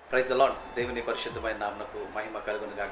praise అలాడ్ దేవుని పరిశుద్ధమైన నామనకు మహిమ కలుగును గాక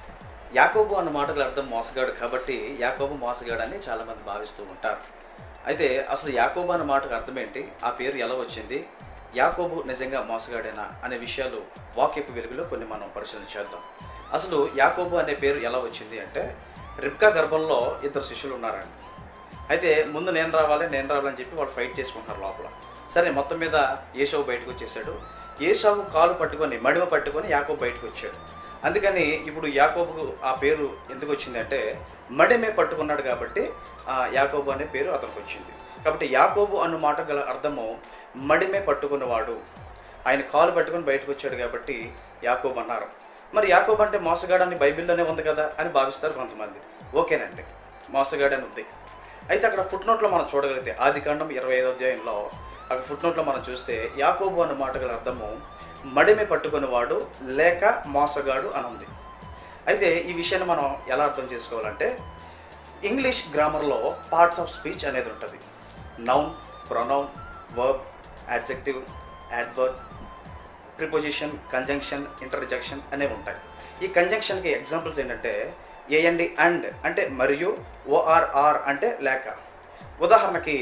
యాకోబు అన్న మాటకు అర్థం మోసగాడు కాబట్టి యాకోబు మోసగాడు అని చాలామంది భావిస్తూ ఉంటారు అయితే అసలు యాకోబు అన్న మాటకు అర్థం ఏంటి ఆ పేరు ఎలా వచ్చింది యాకోబు నిజంగా మోసగాడేనా అనే విషయాలు వాక్యపు వెలుగులో కొన్ని మనం పరిశీలన చేద్దాం అసలు యాకోబు అనే పేరు ఎలా వచ్చింది అంటే రిబ్కా గర్భంలో ఇద్దరు శిష్యులు ఉన్నారండి అయితే ముందు నేను రావాలి నేను రావాలని చెప్పి వాళ్ళు ఫైట్ చేసుకుంటున్నారు లోపల సరే మొత్తం మీద ఏషావు బయటకు వచ్చేసాడు ఏషావు కాలు పట్టుకొని మడిమ పట్టుకొని యాకోబు బయటకు వచ్చాడు అందుకని ఇప్పుడు యాకోబు ఆ పేరు ఎందుకు వచ్చిందంటే మడిమే పట్టుకున్నాడు కాబట్టి ఆ యాకోబు అనే పేరు అతనికి వచ్చింది కాబట్టి యాకోబు అన్న మాట గల అర్థము మడిమే పట్టుకున్నవాడు ఆయన కాలు పట్టుకొని బయటకు వచ్చాడు కాబట్టి యాకోబు అన్నారు మరి యాకోబు అంటే మోసగాడని బైబిల్లోనే ఉంది కదా అని భావిస్తారు కొంతమంది ఓకేనండి మోసగాడని ఉంది అయితే అక్కడ ఫుట్ నోట్లో మనం చూడగలిగితే ఆది కాండం ఇరవై ఐదో అధ్యాయంలో అక్కడ ఫుట్ నోట్లో మనం చూస్తే యాకోబు అన్న మాట గల అర్థము మడిమి పట్టుకునేవాడు లేక మోసగాడు అని ఉంది అయితే ఈ విషయాన్ని మనం ఎలా అర్థం చేసుకోవాలంటే ఇంగ్లీష్ గ్రామర్లో పార్ట్స్ ఆఫ్ స్పీచ్ అనేది ఉంటుంది noun pronoun verb adjective adverb preposition conjunction interjection అనేవి ఉంటాయి ఈ కంజంక్షన్కి ఎగ్జాంపుల్స్ ఏంటంటే ఏఎండి అండ్ అంటే మరియు ఓఆర్ఆర్ అంటే లేక ఉదాహరణకి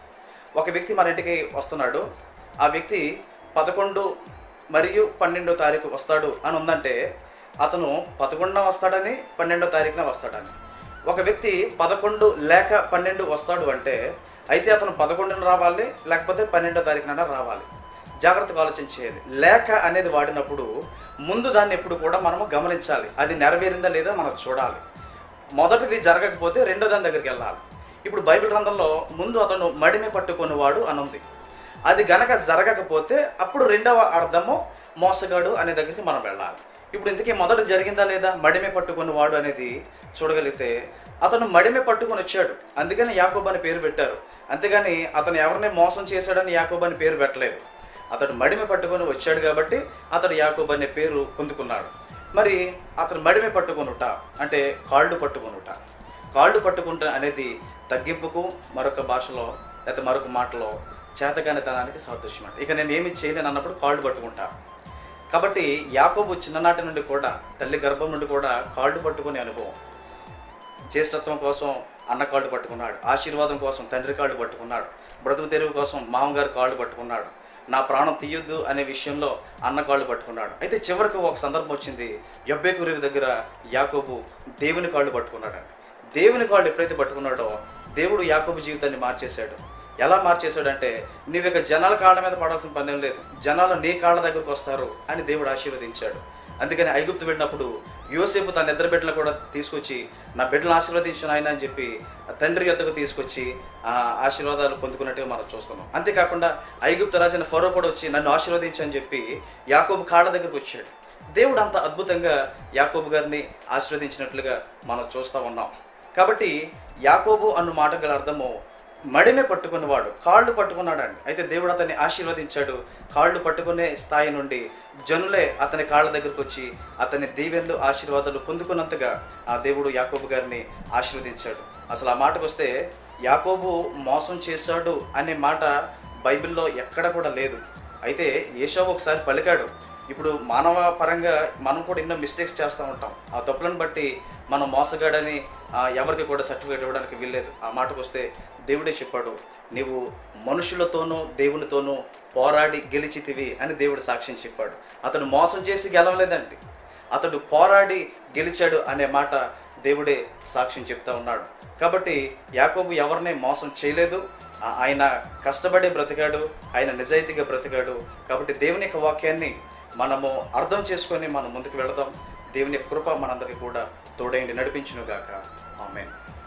ఒక వ్యక్తి మన ఇంటికి వస్తున్నాడు ఆ వ్యక్తి పదకొండు మరియు పన్నెండో తారీఖు వస్తాడు అని ఉందంటే అతను పదకొండున వస్తాడని పన్నెండో తారీఖున వస్తాడని ఒక వ్యక్తి పదకొండు లేక పన్నెండు వస్తాడు అంటే అయితే అతను పదకొండున రావాలి లేకపోతే పన్నెండో తారీఖున రావాలి జాగ్రత్తగా ఆలోచన చేయాలి లేక అనేది వాడినప్పుడు ముందు దాన్ని ఎప్పుడు కూడా మనము గమనించాలి అది నెరవేరిందా లేదా మనం చూడాలి మొదటిది జరగకపోతే రెండో దాని దగ్గరికి వెళ్ళాలి ఇప్పుడు బైబిల్ గ్రంథంలో ముందు అతను మడిమి పట్టుకునేవాడు అని ఉంది అది గనక జరగకపోతే అప్పుడు రెండవ అర్థము మోసగాడు అనే దగ్గరికి మనం వెళ్ళాలి ఇప్పుడు ఇంతకీ మొదట జరిగిందా లేదా మడిమి పట్టుకునేవాడు అనేది చూడగలిగితే అతను మడిమి పట్టుకొని వచ్చాడు అందుకని యాకోబ్ అని పేరు పెట్టారు అంతేగాని అతను ఎవరిని మోసం చేశాడని యాకోబ్ అని పేరు పెట్టలేదు అతడు మడిమి పట్టుకొని వచ్చాడు కాబట్టి అతడు యాకోబ్ అనే పేరు పొందుకున్నాడు మరి అతను మడిమి పట్టుకొనుట అంటే కాళ్ళు పట్టుకొనుట కాళ్ళు పట్టుకుంట అనేది తగ్గింపుకు మరొక భాషలో లేకపోతే మరొక మాటలో చేతగానితనానికి సాదృశ్యం అంటే ఇక నేను ఏమి చేయలేను అన్నప్పుడు కాళ్ళు పట్టుకుంటా కాబట్టి యాకోబు చిన్ననాటి నుండి కూడా తల్లి గర్భం నుండి కూడా కాళ్ళు పట్టుకునే అనుభవం జ్యేష్ఠత్వం కోసం అన్న కాళ్ళు పట్టుకున్నాడు ఆశీర్వాదం కోసం తండ్రి కాళ్ళు పట్టుకున్నాడు బ్రతుకు తెరువు కోసం మామగారు కాళ్ళు పట్టుకున్నాడు నా ప్రాణం తీయొద్దు అనే విషయంలో అన్న కాళ్ళు పట్టుకున్నాడు అయితే చివరికి ఒక సందర్భం వచ్చింది యబ్బేకురి దగ్గర యాకోబు దేవుని కాళ్ళు పట్టుకున్నాడు దేవుని కాళ్ళు ఎప్పుడైతే పట్టుకున్నాడో దేవుడు యాకోబు జీవితాన్ని మార్చేశాడు ఎలా మార్చేశాడంటే నువ్వు ఇక జనాల కాళ్ళ మీద పడాల్సిన పని ఏం లేదు జనాలు నీ కాళ్ళ దగ్గరకు వస్తారు అని దేవుడు ఆశీర్వదించాడు అందుకని ఐగుప్తు వెళ్ళినప్పుడు యోసేపు తన ఇద్దరు బిడ్డలు కూడా తీసుకొచ్చి నా బిడ్డలను ఆశీర్వదించిన ఆయన అని చెప్పి ఆ తండ్రి యొద్దకు తీసుకొచ్చి ఆ ఆశీర్వాదాలు పొందుకున్నట్టుగా మనం చూస్తున్నాం అంతేకాకుండా ఐగుప్తు రాజైన ఫరో కూడా వచ్చి నన్ను ఆశీర్వదించని చెప్పి యాకోబు కాళ్ళ దగ్గరకు వచ్చాడు దేవుడు అంత అద్భుతంగా యాకోబు గారిని ఆశీర్వదించినట్లుగా మనం చూస్తూ ఉన్నాం కాబట్టి యాకోబు అన్న మాట గల అర్థము మడిమే పట్టుకున్నవాడు కాళ్ళు పట్టుకున్నాడండి అయితే దేవుడు అతన్ని ఆశీర్వదించాడు కాళ్ళు పట్టుకునే స్థాయి నుండి జనులే అతని కాళ్ళ దగ్గరకు వచ్చి అతని దీవెనలు ఆశీర్వాదాలు పొందుకున్నంతగా ఆ దేవుడు యాకోబు గారిని ఆశీర్వదించాడు అసలు ఆ మాటకు వస్తే యాకోబు మోసం చేశాడు అనే మాట బైబిల్లో ఎక్కడ కూడా లేదు అయితే ఏషో ఒకసారి పలికాడు ఇప్పుడు మానవ పరంగా మనం కూడా ఎన్నో మిస్టేక్స్ చేస్తూ ఉంటాం ఆ తప్పులను బట్టి మనం మోసగాడని ఆ, ఎవరికి కూడా సర్టిఫికేట్ ఇవ్వడానికి వీల్లేదు ఆ మాటకు వస్తే దేవుడే చెప్పాడు నీవు మనుషులతోనూ దేవునితోనూ పోరాడి గెలిచితివి అని దేవుడు సాక్ష్యం చెప్పాడు అతను మోసం చేసి గెలవలేదండి అతడు పోరాడి గెలిచాడు అనే మాట దేవుడే సాక్ష్యం చెప్తా ఉన్నాడు కాబట్టి యాకోబు ఎవరిని మోసం చేయలేదు ఆ- ఆయన కష్టపడి బ్రతికాడు ఆయన నిజాయితీగా బ్రతికాడు కాబట్టి దేవుని యొక్క వాక్యాన్ని మనము అర్థం చేసుకొని మనం ముందుకు వెళదాం దేవుని యొక్క కృప మనందరికీ కూడా తోడైండి నడిపించునుగాక ఆమెన్